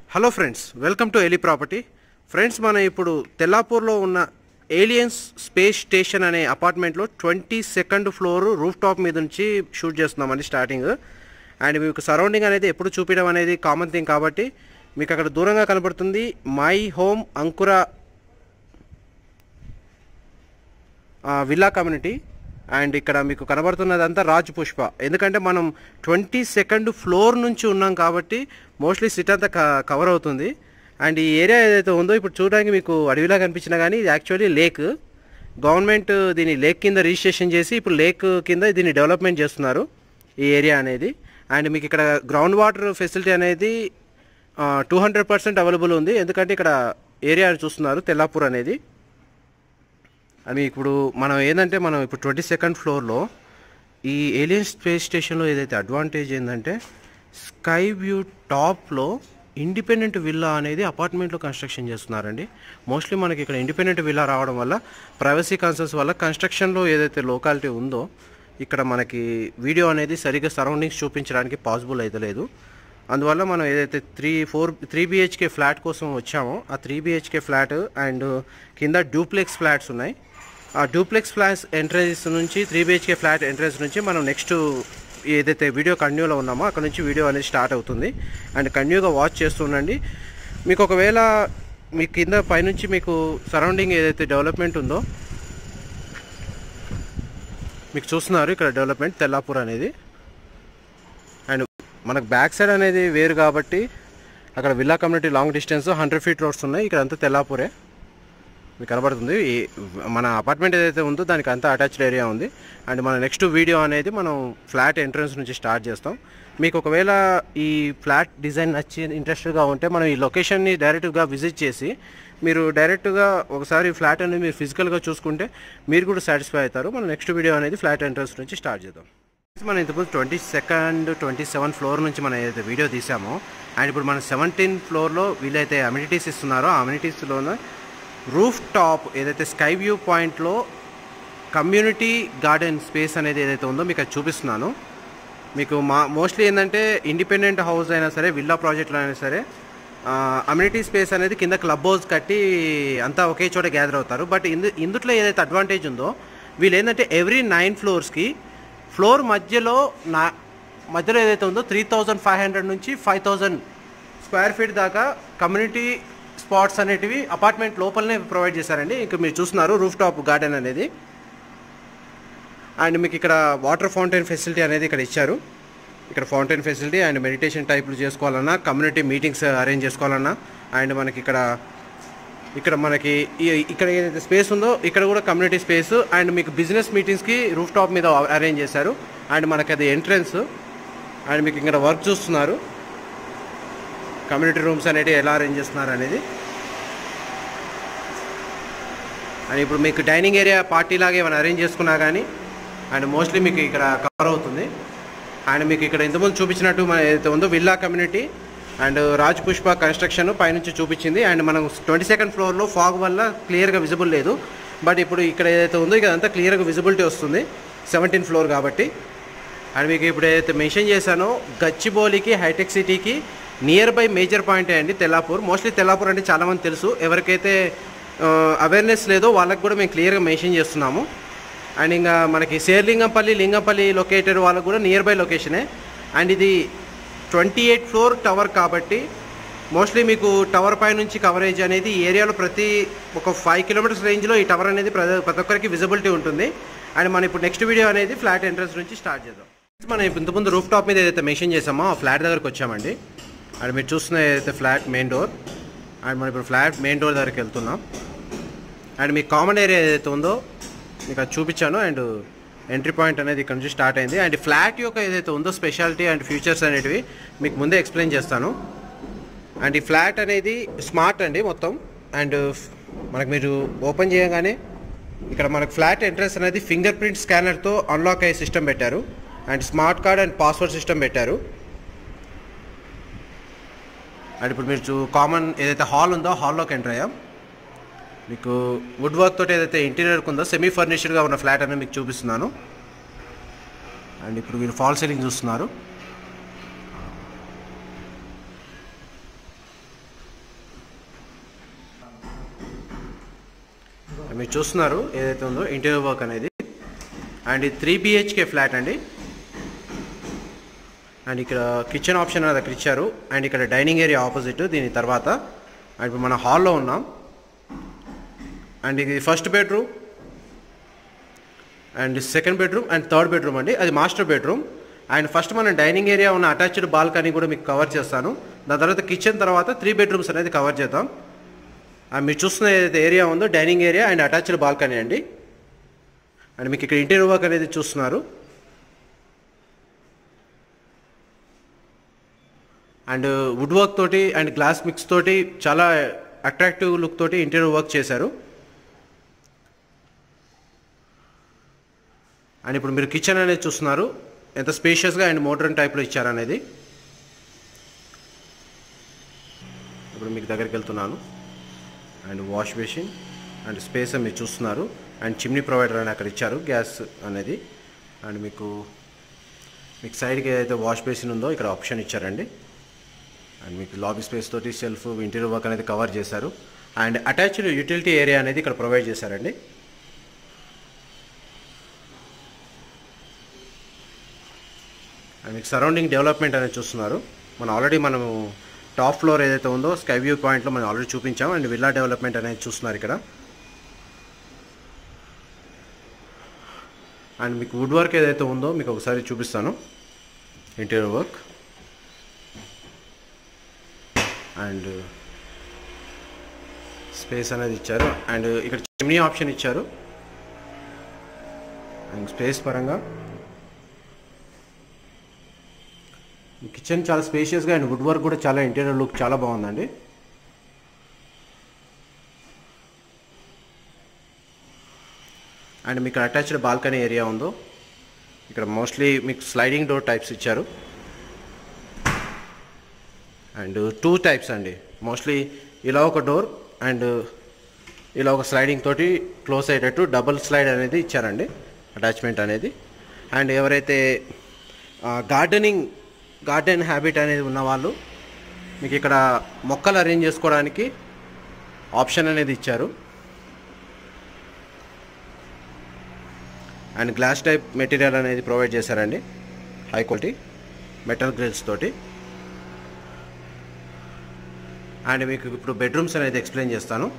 hello friends welcome to Eli property friends మనం ఇప్పుడు తెల్లాపూర్లో ఉన్న ఏలియన్స్ స్పేస్ స్టేషన్ అనే అపార్ట్మెంట్లో twenty second floor rooftop మీద నుంచి షూట్ చేస్తున్నామండి స్టార్టింగ్ అండ్ మీకు సరౌండింగ్ అనేది ఎప్పుడు చూపించడం అనేది కామన్ థింగ్ కాబట్టి మీకు అక్కడ దూరంగా కనబడుతుంది my home Ankura villa community and ఇక్కడ మీకు కనబడుతున్నదంతా రాజ్ పుష్ప ఎందుకంటే మనం ట్వంటీ సెకండ్ ఫ్లోర్ నుంచి ఉన్నాం కాబట్టి మోస్ట్లీ సిటీ అంతా కవర్ అవుతుంది అండ్ ఈ ఏరియా ఏదైతే ఉందో ఇప్పుడు చూడడానికి మీకు అడవిలా కనిపించినా కానీ ఇది యాక్చువల్లీ లేక్ గవర్నమెంట్ దీన్ని లేక్ కింద రిజిస్ట్రేషన్ చేసి ఇప్పుడు లేక్ కింద దీన్ని డెవలప్మెంట్ చేస్తున్నారు ఈ ఏరియా అనేది అండ్ మీకు ఇక్కడ గ్రౌండ్ వాటర్ ఫెసిలిటీ అనేది టూ హండ్రెడ్ పర్సెంట్ అవైలబుల్ ఉంది ఎందుకంటే ఇక్కడ ఏరియా చూస్తున్నారు తెల్లాపూర్ అనేది అని ఇప్పుడు మనం ఏంటంటే మనం ఇప్పుడు ట్వంటీ సెకండ్ ఫ్లోర్లో ఈ ఏలియన్ స్పేస్ స్టేషన్లో ఏదైతే అడ్వాంటేజ్ ఏంటంటే స్కై వ్యూ టాప్లో ఇండిపెండెంట్ విల్లా అనేది అపార్ట్మెంట్లో కన్స్ట్రక్షన్ చేస్తున్నారండి మోస్ట్లీ మనకి ఇక్కడ ఇండిపెండెంట్ విల్లా రావడం వల్ల ప్రైవసీ కన్సర్న్స్ వల్ల కన్స్ట్రక్షన్లో ఏదైతే లోకాలిటీ ఉందో ఇక్కడ మనకి వీడియో అనేది సరిగ్గా సరౌండింగ్స్ చూపించడానికి పాసిబుల్ అయితే లేదు అందువల్ల మనం ఏదైతే three four three BHK flat కోసం వచ్చామో ఆ త్రీ బిహెచ్కే ఫ్లాట్ అండ్ కింద డూప్లెక్స్ ఫ్లాట్స్ ఉన్నాయి ఆ డూప్లెక్స్ ఫ్లాట్స్ ఎంట్రన్స్ నుంచి త్రీ బిహెచ్కే ఫ్లాట్ ఎంట్రన్స్ నుంచి మనం నెక్స్ట్ ఏదైతే వీడియో కంటిన్యూలో ఉన్నామో అక్కడ నుంచి వీడియో అనేది స్టార్ట్ అవుతుంది అండ్ కంటిన్యూగా వాచ్ చేస్తుండండి మీకు ఒకవేళ మీ కింద పైనుంచి మీకు సరౌండింగ్ ఏదైతే డెవలప్మెంట్ ఉందో మీకు చూస్తున్నారు ఇక్కడ డెవలప్మెంట్ తెల్లాపూర్ అనేది అండ్ మనకు బ్యాక్ సైడ్ అనేది వేరు కాబట్టి అక్కడ villa community long distance hundred feet roads ఉన్నాయి ఇక్కడ అంతా తెల్లాపూరే మీకు కనబడుతుంది ఈ మన అపార్ట్మెంట్ ఏదైతే ఉందో దానికి అంతా అటాచ్డ్ ఏరియా ఉంది అండ్ మన నెక్స్ట్ వీడియో అనేది మనం ఫ్లాట్ ఎంట్రన్స్ నుంచి స్టార్ట్ చేస్తాం మీకు ఒకవేళ ఈ ఫ్లాట్ డిజైన్ నచ్చి ఇంట్రెస్టెడ్గా ఉంటే మనం ఈ లొకేషన్ని డైరెక్ట్గా విజిట్ చేసి మీరు డైరెక్ట్గా ఒకసారి ఫ్లాట్ అనేది మీరు ఫిజికల్గా చూసుకుంటే మీరు కూడా సాటిస్ఫై అవుతారు మన నెక్స్ట్ వీడియో అనేది ఫ్లాట్ ఎంట్రన్స్ నుంచి స్టార్ట్ చేద్దాం మనం ఇంతకుముందు twenty second twenty seven floor నుంచి మనం ఏదైతే వీడియో తీసామో అండ్ ఇప్పుడు మనం సెవెంటీన్ ఫ్లోర్లో వీళ్ళైతే అమ్యూనిటీస్ ఇస్తున్నారో ఆ అమ్యూనిటీస్లోనే రూఫ్ టాప్ ఏదైతే స్కై వ్యూ పాయింట్లో కమ్యూనిటీ గార్డెన్ స్పేస్ అనేది ఏదైతే ఉందో మీకు అది చూపిస్తున్నాను మీకు మా మోస్ట్లీ ఏంటంటే ఇండిపెండెంట్ హౌస్ అయినా సరే విల్లా ప్రాజెక్ట్లో అయినా సరే అమ్యూనిటీ స్పేస్ అనేది కింద క్లబ్ హౌస్ కట్టి అంతా ఒకే చోట గ్యాదర్ అవుతారు బట్ ఇందు ఇందుట్లో ఏదైతే అడ్వాంటేజ్ ఉందో వీళ్ళు ఏంటంటే ఎవ్రీ నైన్ ఫ్లోర్స్కి ఫ్లోర్ మధ్యలో నా మధ్యలో ఏదైతే ఉందో త్రీ థౌజండ్ ఫైవ్ హండ్రెడ్ నుంచి ఫైవ్ థౌజండ్ స్క్వేర్ ఫీట్ దాకా కమ్యూనిటీ స్పాట్స్ అనేటివి అపార్ట్మెంట్ లోపలనే ప్రొవైడ్ చేశారండి ఇక మీరు చూస్తున్నారు రూఫ్ టాప్ గార్డెన్ అనేది అండ్ మీకు ఇక్కడ వాటర్ ఫౌంటైన్ ఫెసిలిటీ అనేది ఇక్కడ ఇచ్చారు ఇక్కడ ఫౌంటైన్ ఫెసిలిటీ అండ్ మెడిటేషన్ టైప్లు చేసుకోవాలన్నా కమ్యూనిటీ మీటింగ్స్ అరేంజ్ చేసుకోవాలన్నా అండ్ మనకి ఇక్కడ ఇక్కడ మనకి ఈ- ఇక్కడ ఏదైతే స్పేస్ ఉందో ఇక్కడ కూడా కమ్యూనిటీ స్పేస్ అండ్ మీకు బిజినెస్ మీటింగ్స్కి రూఫ్ టాప్ మీద అరేంజ్ చేశారు అండ్ మనకి అది ఎంట్రన్స్ అండ్ మీకు ఇక్కడ వర్క్ చూస్తున్నారు కమ్యూనిటీ రూమ్స్ అనేవి ఎలా అరేంజ్ చేస్తున్నారు అనేది అండ్ ఇప్పుడు మీకు డైనింగ్ ఏరియా పార్టీ లాగా ఏమైనా అరేంజ్ చేసుకున్నా కానీ అండ్ మోస్ట్లీ మీకు ఇక్కడ కవర్ అవుతుంది అండ్ మీకు ఇక్కడ ఇంతకుముందు చూపించినట్టు మన ఏదైతే ఉందో villa community and Raj Pushpa construction పైనుంచి చూపించింది అండ్ మనం ట్వంటీ సెకండ్ ఫ్లోర్లో ఫాగ్ వల్ల క్లియర్గా విజిబుల్ లేదు బట్ ఇప్పుడు ఇక్కడ ఏదైతే ఉందో ఇదంతా క్లియర్గా విజిబిలిటీ వస్తుంది సెవెంటీన్ ఫ్లోర్ కాబట్టి అండ్ మీకు ఇప్పుడు ఏదైతే మెన్షన్ చేశానో గచ్చిబౌలికి హైటెక్ సిటీకి నియర్ బై మేజర్ పాయింట్ అండి తెల్లాపూర్ మోస్ట్లీ తెల్లాపూర్ అంటే చాలామంది తెలుసు ఎవరికైతే అవేర్నెస్ లేదో వాళ్ళకి కూడా మేము క్లియర్గా మెన్షన్ చేస్తున్నాము అండ్ ఇంకా మనకి శేర్లింగంపల్లి లింగంపల్లి లొకేటెడ్ వాళ్ళకు కూడా నియర్ బై లొకేషనే అండ్ ఇది ట్వంటీ ఎయిట్ ఫ్లోర్ టవర్ కాబట్టి మోస్ట్లీ మీకు టవర్ పై నుంచి కవరేజ్ అనేది ఈ ఏరియాలో ప్రతి ఒక ఫైవ్ కిలోమీటర్స్ రేంజ్లో ఈ టవర్ అనేది ప్రతి ప్రతి ఒక్కరికి విజిబిలిటీ ఉంటుంది అండ్ మనం ఇప్పుడు నెక్స్ట్ వీడియో అనేది ఫ్లాట్ ఎంట్రన్స్ నుంచి స్టార్ట్ చేద్దాం మనం ఇప్పుడు ఇంతకుముందు రూఫ్ టాప్ మీద ఏదైతే మెన్షన్ చేసామో ఆ ఫ్లాట్ దగ్గరకు వచ్చామండి అండ్ మీరు చూస్తున్న ఏదైతే ఫ్లాట్ మెయిన్ డోర్ అండ్ మనం ఇప్పుడు ఫ్లాట్ మెయిన్ డోర్ దగ్గరికి వెళ్తున్నాం అండ్ మీ కామన్ ఏరియా ఏదైతే ఉందో మీకు అది చూపించాను అండ్ ఎంట్రీ పాయింట్ అనేది ఇక్కడ నుంచి స్టార్ట్ అయింది అండ్ ఫ్లాట్ యొక్క ఏదైతే ఉందో స్పెషాలిటీ అండ్ ఫ్యూచర్స్ అనేటివి మీకు ముందే ఎక్స్ప్లెయిన్ చేస్తాను అండ్ ఈ ఫ్లాట్ అనేది స్మార్ట్ అండి మొత్తం అండ్ మనకు మీరు ఓపెన్ చేయగానే ఇక్కడ మనకు ఫ్లాట్ ఎంట్రన్స్ అనేది ఫింగర్ ప్రింట్ స్కానర్తో అన్లాక్ అయ్యే సిస్టమ్ పెట్టారు and smart card and password system పెట్టారు అండ్ ఇప్పుడు మీరు కామన్ ఏదైతే హాల్ ఉందో హాల్లోకి ఎంటర్ అయ్యాం మీకు వుడ్ వర్క్ తోటి ఏదైతే ఇంటీరియర్ ఉందో సెమీ ఫర్నిష్డ్గా ఉన్న ఫ్లాట్ అనేది మీకు చూపిస్తున్నాను అండ్ ఇప్పుడు మీరు ఫాల్ సీలింగ్ చూస్తున్నారు మీరు చూస్తున్నారు ఏదైతే ఉందో ఇంటీరియర్ వర్క్ అనేది అండ్ ఇది త్రీ బిహెచ్కే ఫ్లాట్ అండి అండ్ ఇక్కడ కిచెన్ ఆప్షన్ అనేది అక్కడ ఇచ్చారు అండ్ ఇక్కడ డైనింగ్ ఏరియా ఆపోజిట్ దీని తర్వాత అండ్ ఇప్పుడు మన హాల్లో ఉన్నాం అండ్ ఇది first bedroom and second bedroom and third bedroom అండి అది మాస్టర్ బెడ్రూమ్ అండ్ ఫస్ట్ మనం డైనింగ్ ఏరియా ఉన్న అటాచ్డ్ బాల్కనీ కూడా మీకు కవర్ చేస్తాను దాని తర్వాత కిచెన్ తర్వాత త్రీ బెడ్రూమ్స్ అనేది కవర్ చేద్దాం అండ్ మీరు చూస్తున్న ఏదైతే ఏరియా ఉందో dining area and attached balcony అండి అండ్ మీకు ఇక్కడ ఇంటీరియర్ వర్క్ అనేది చూస్తున్నారు అండ్ వుడ్ వర్క్ తోటి అండ్ గ్లాస్ మిక్స్ తోటి చాలా అట్రాక్టివ్ లుక్ తోటి ఇంటీరియర్ వర్క్ చేశారు అండ్ ఇప్పుడు మీరు కిచెన్ అనేది చూస్తున్నారు ఎంత స్పేషియస్గా అండ్ మోడర్న్ టైప్లో ఇచ్చారనేది ఇప్పుడు మీకు దగ్గరికి వెళ్తున్నాను and wash basin and space మీరు చూస్తున్నారు అండ్ చిమ్నీ ప్రొవైడర్ అని అక్కడ ఇచ్చారు గ్యాస్ అనేది అండ్ మీకు మీకు సైడ్కి ఏదైతే వాష్ బేసిన్ ఉందో ఇక్కడ ఆప్షన్ ఇచ్చారండి అండ్ మీకు లాబీ స్పేస్ తోటి సెల్ఫ్ ఇంటీరియర్ వర్క్ అనేది కవర్ చేశారు అండ్ అటాచ్డ్ యూటిలిటీ ఏరియా అనేది ఇక్కడ ప్రొవైడ్ చేశారండి అండ్ మీకు సరౌండింగ్ డెవలప్మెంట్ అనేది చూస్తున్నారు మనం ఆల్రెడీ మనము టాప్ ఫ్లోర్ ఏదైతే ఉందో స్కై వ్యూ పాయింట్లో మనం ఆల్రెడీ చూపించాం అండ్ విల్లా డెవలప్మెంట్ అనేది చూస్తున్నారు ఇక్కడ అండ్ మీకు వుడ్ వర్క్ ఏదైతే ఉందో మీకు ఒకసారి చూపిస్తాను ఇంటీరియర్ వర్క్ అండ్ స్పేస్ అనేది ఇచ్చారు అండ్ ఇక్కడ చిమ్నీ ఆప్షన్ ఇచ్చారు అండ్ స్పేస్ పరంగా కిచెన్ చాలా స్పేషియస్గా అండ్ వుడ్ వర్క్ కూడా చాలా ఇంటీరియర్ లుక్ చాలా బాగుందండి అండ్ మీకు అటాచ్డ్ బాల్కనీ ఏరియా ఉందో ఇక్కడ మోస్ట్లీ మీకు స్లైడింగ్ డోర్ టైప్స్ ఇచ్చారు అండ్ టూ టైప్స్ అండి మోస్ట్లీ ఇలా ఒక డోర్ అండ్ ఇలా ఒక స్లైడింగ్ తోటి క్లోజ్ అయ్యేటట్టు డబుల్ స్లైడ్ అనేది ఇచ్చారండి అటాచ్మెంట్ అనేది అండ్ ఎవరైతే గార్డెనింగ్ గార్డెన్ హ్యాబిట్ అనేది ఉన్నవాళ్ళు మీకు ఇక్కడ మొక్కలు అరేంజ్ చేసుకోవడానికి ఆప్షన్ అనేది ఇచ్చారు అండ్ గ్లాస్ టైప్ మెటీరియల్ అనేది ప్రొవైడ్ చేశారండి హై క్వాలిటీ మెటల్ గ్రిల్స్ తోటి అండ్ మీకు ఇప్పుడు బెడ్రూమ్స్ అనేది ఎక్స్ప్లెయిన్ చేస్తాను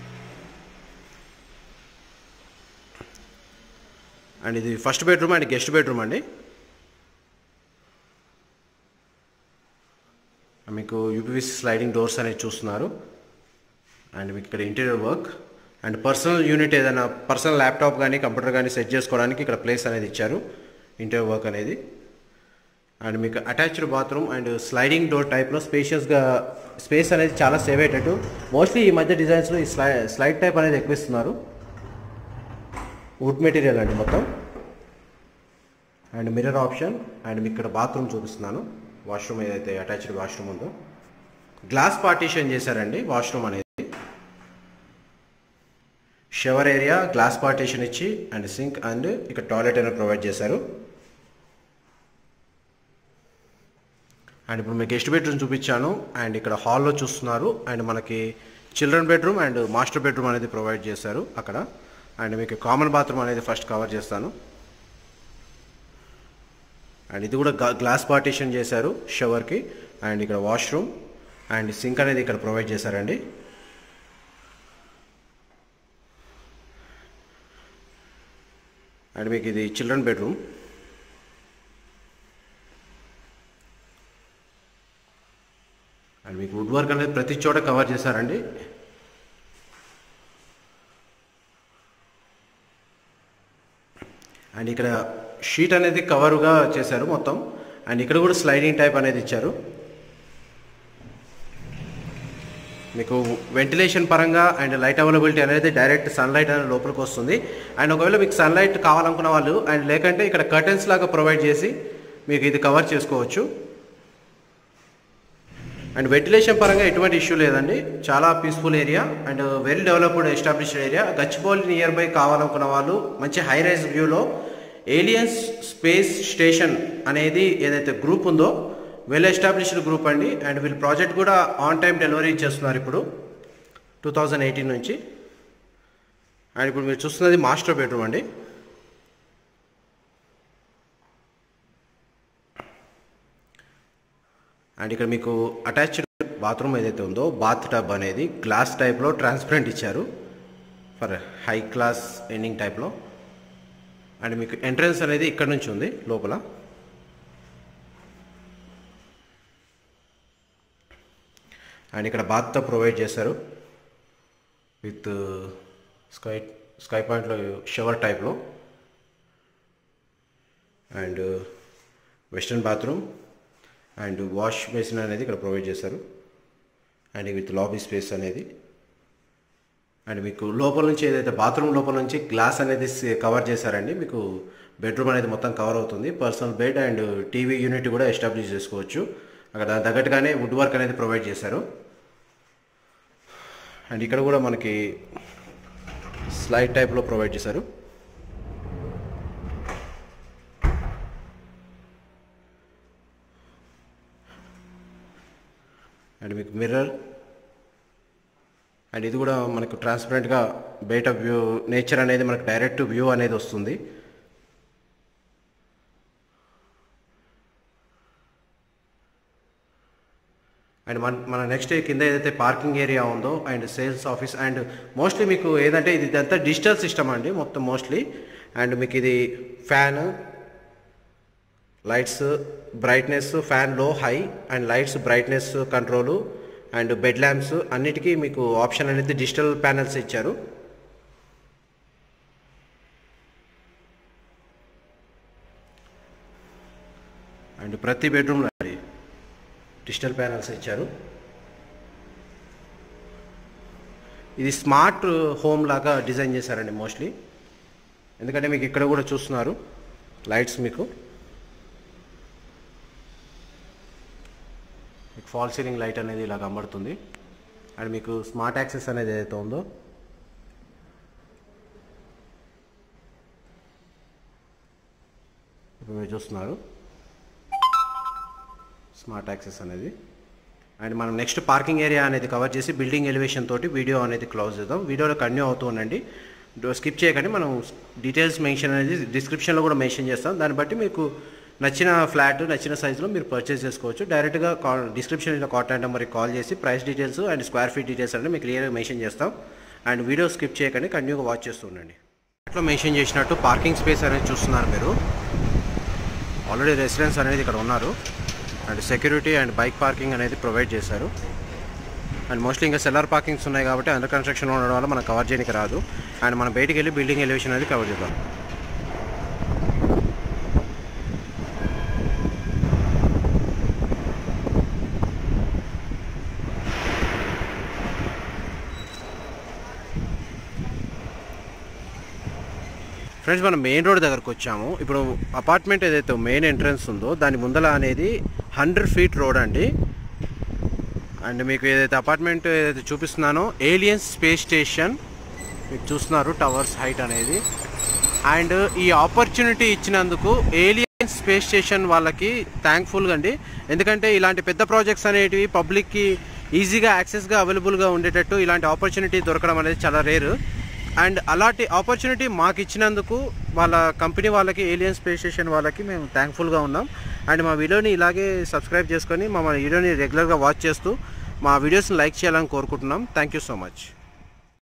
అండ్ ఇది first bedroom and guest bedroom అండి మీకు యూపీవీసీ స్లైడింగ్ డోర్స్ అనేది చూస్తున్నారు అండ్ మీకు ఇక్కడ interior work and personal unit ఏదైనా పర్సనల్ ల్యాప్టాప్ కానీ కంప్యూటర్ కానీ సెట్ చేసుకోవడానికి ఇక్కడ ప్లేస్ అనేది ఇచ్చారు ఇంటీరియర్ వర్క్ అనేది అండ్ మీకు attached bathroom and sliding door టైప్లో స్పేషియస్గా స్పేస్ అనేది చాలా సేవ్ అయ్యేటట్టు మోస్ట్లీ ఈ మధ్య డిజైన్స్లో ఈ స్లై స్లైడ్ టైప్ అనేది ఎక్కువ ఇస్తున్నారు వుడ్ మెటీరియల్ అండి మొత్తం అండ్ మిర్రర్ ఆప్షన్ అండ్ మీకు ఇక్కడ బాత్రూమ్ చూపిస్తున్నాను వాష్రూమ్ ఏదైతే అటాచ్డ్ వాష్రూమ్ ఉందో గ్లాస్ పార్టీషన్ చేశారండి వాష్రూమ్ అనేది షవర్ ఏరియా గ్లాస్ పార్టీషన్ ఇచ్చి అండ్ సింక్ అండ్ ఇక్కడ టాయిలెట్ అనేది ప్రొవైడ్ చేశారు అండ్ ఇప్పుడు మీకు గెస్ట్ బెడ్రూమ్ చూపించాను అండ్ ఇక్కడ హాల్లో చూస్తున్నారు అండ్ మనకి children bedroom and master bedroom అనేది ప్రొవైడ్ చేశారు అక్కడ అండ్ మీకు కామన్ బాత్రూమ్ అనేది ఫస్ట్ కవర్ చేస్తాను అండ్ ఇది కూడా గ్లాస్ పార్టీషన్ చేశారు షవర్కి అండ్ ఇక్కడ వాష్రూమ్ అండ్ సింక్ అనేది ఇక్కడ ప్రొవైడ్ చేశారండి అండ్ మీకు ఇది చిల్డ్రన్ బెడ్రూమ్ అండ్ మీకు వుడ్ వర్క్ అనేది ప్రతి చోట కవర్ చేశారండి అండ్ ఇక్కడ షీట్ అనేది కవర్గా చేశారు మొత్తం అండ్ ఇక్కడ కూడా స్లైడింగ్ టైప్ అనేది ఇచ్చారు మీకు వెంటిలేషన్ పరంగా అండ్ లైట్ అవైలబిలిటీ అనేది డైరెక్ట్ సన్లైట్ అనేది లోపలికి వస్తుంది అండ్ ఒకవేళ మీకు సన్లైట్ కావాలనుకున్న వాళ్ళు అండ్ లేకంటే ఇక్కడ కర్టెన్స్ లాగా ప్రొవైడ్ చేసి మీకు ఇది కవర్ చేసుకోవచ్చు అండ్ వెంటిలేషన్ పరంగా ఎటువంటి ఇష్యూ లేదండి చాలా peaceful area and well developed established area Gachibowli near by కావాలనుకున్న వాళ్ళు మంచి హై రైజ్ వ్యూలో ఏలియన్స్ స్పేస్ స్టేషన్ అనేది ఏదైతే గ్రూప్ ఉందో వెల్ ఎస్టాబ్లిష్డ్ గ్రూప్ అండి అండ్ వీళ్ళు ప్రాజెక్ట్ కూడా ఆన్ టైం డెలివరీ చేస్తున్నారు ఇప్పుడు టూ థౌజండ్ ఎయిటీన్ నుంచి అండ్ ఇప్పుడు మీరు చూస్తున్నది మాస్టర్ బెడ్రూమ్ అండి అండ్ ఇక్కడ మీకు అటాచ్డ్ బాత్రూమ్ ఏదైతే ఉందో బాత్ టబ్ అనేది గ్లాస్ టైప్లో ట్రాన్స్పరెంట్ ఇచ్చారు ఫర్ హై క్లాస్ ఎండింగ్ టైప్లో అండ్ మీకు ఎంట్రన్స్ అనేది ఇక్కడ నుంచి ఉంది లోపల అండ్ ఇక్కడ బాత్తో ప్రొవైడ్ చేశారు విత్ స్కై స్కై పాయింట్లో షవర్ టైప్లో and western bathroom and wash basin అనేది ఇక్కడ ప్రొవైడ్ చేశారు అండ్ విత్ లాబీ స్పేస్ అనేది అండ్ మీకు లోపల నుంచి ఏదైతే బాత్రూమ్ లోపల నుంచి గ్లాస్ అనేది కవర్ చేశారండి మీకు బెడ్రూమ్ అనేది మొత్తం కవర్ అవుతుంది personal bed and TV unit కూడా ఎస్టాబ్లిష్ చేసుకోవచ్చు అక్కడ దాని తగ్గట్టుగానే వుడ్ వర్క్ అనేది ప్రొవైడ్ చేశారు అండ్ ఇక్కడ కూడా మనకి స్లైడ్ టైప్లో ప్రొవైడ్ చేశారు అండ్ మీకు మిర్రర్ అండ్ ఇది కూడా మనకు ట్రాన్స్పరెంట్గా బయట వ్యూ నేచర్ అనేది మనకు డైరెక్ట్ వ్యూ అనేది వస్తుంది అండ్ మన మన నెక్స్ట్ కింద ఏదైతే పార్కింగ్ ఏరియా ఉందో and sales office and mostly మీకు ఏదంటే ఇది ఇదంతా డిజిటల్ సిస్టమ్ అండి మొత్తం మోస్ట్లీ అండ్ మీకు ఇది fan lights brightness fan low high and lights brightness control and bed lamps అన్నిటికీ మీకు ఆప్షన్ అనేది డిజిటల్ ప్యానల్స్ ఇచ్చారు అండ్ ప్రతి బెడ్రూమ్లో అండి డిజిటల్ ప్యానల్స్ ఇచ్చారు ఇది స్మార్ట్ హోమ్ లాగా డిజైన్ చేశారండి మోస్ట్లీ ఎందుకంటే మీకు ఇక్కడ కూడా చూస్తున్నారు లైట్స్ మీకు మీకు ఫాల్ సీలింగ్ లైట్ అనేది ఇలా కనబడుతుంది అండ్ మీకు స్మార్ట్ యాక్సెస్ అనేది ఏదైతే ఉందో ఇప్పుడు మీరు చూస్తున్నారు స్మార్ట్ యాక్సెస్ అనేది అండ్ మనం నెక్స్ట్ పార్కింగ్ ఏరియా అనేది కవర్ చేసి బిల్డింగ్ ఎలివేషన్ తోటి వీడియో అనేది క్లోజ్ చేద్దాం వీడియోలో కంటిన్యూ అవుతూ ఉండండి స్కిప్ చేయకండి మనం డీటెయిల్స్ మెన్షన్ అనేది డిస్క్రిప్షన్లో కూడా మెన్షన్ చేస్తాం దాన్ని బట్టి మీకు నచ్చిన ఫ్లాట్ నచ్చిన సైజులో మీరు పర్చేస్ చేసుకోవచ్చు డైరెక్ట్గా కా డిస్క్రిప్షన్లో కాంటాక్ట్ నెంబర్కి కాల్ చేసి price details and square feet details అనేది మీకు క్లియర్గా మెన్షన్ చేస్తాం అండ్ వీడియో స్కిప్ చేయకండి కంటిన్యూగా వాచ్ చేస్తూ ఉండండి అట్లా మెన్షన్ చేసినట్టు పార్కింగ్ స్పేస్ అనేది చూస్తున్నారు మీరు ఆల్రెడీ రెసిడెన్స్ అనేది ఇక్కడ ఉన్నారు and security and bike parking అనేది ప్రొవైడ్ చేశారు అండ్ మోస్ట్లీ ఇంకా సెల్లర్ పార్కింగ్స్ ఉన్నాయి కాబట్టి అండర్ కన్స్ట్రక్షన్ ఉండడం వల్ల మనం కవర్ చేయడానికి రాదు అండ్ మనం బయటికి వెళ్ళి బిల్డింగ్ ఎలివేషన్ అనేది కవర్ చేద్దాం ఫ్రెండ్స్ మనం మెయిన్ రోడ్ దగ్గరకు వచ్చాము ఇప్పుడు అపార్ట్మెంట్ ఏదైతే మెయిన్ ఎంట్రన్స్ ఉందో దాని ముందల అనేది హండ్రెడ్ ఫీట్ రోడ్ అండి అండ్ మీకు ఏదైతే అపార్ట్మెంట్ ఏదైతే చూపిస్తున్నానో ఏలియన్స్ స్పేస్ స్టేషన్ మీకు చూస్తున్నారు టవర్స్ హైట్ అనేది అండ్ ఈ ఆపర్చునిటీ ఇచ్చినందుకు ఏలియన్స్ స్పేస్ స్టేషన్ వాళ్ళకి థ్యాంక్ఫుల్గా అండి ఎందుకంటే ఇలాంటి పెద్ద ప్రాజెక్ట్స్ అనేటివి పబ్లిక్కి ఈజీగా యాక్సెస్గా అవైలబుల్గా ఉండేటట్టు ఇలాంటి ఆపర్చునిటీ దొరకడం అనేది చాలా రేరు అండ్ అలాంటి ఆపర్చునిటీ మాకు ఇచ్చినందుకు వాళ్ళ కంపెనీ వాళ్ళకి ఏలియన్ స్పేస్ స్టేషన్ వాళ్ళకి మేము థ్యాంక్ఫుల్గా ఉన్నాం అండ్ మా వీడియోని ఇలాగే సబ్స్క్రైబ్ చేసుకొని మా వీడియోని రెగ్యులర్గా వాచ్ చేస్తూ మా వీడియోస్ని లైక్ చేయాలని కోరుకుంటున్నాం థ్యాంక్ యూ సో మచ్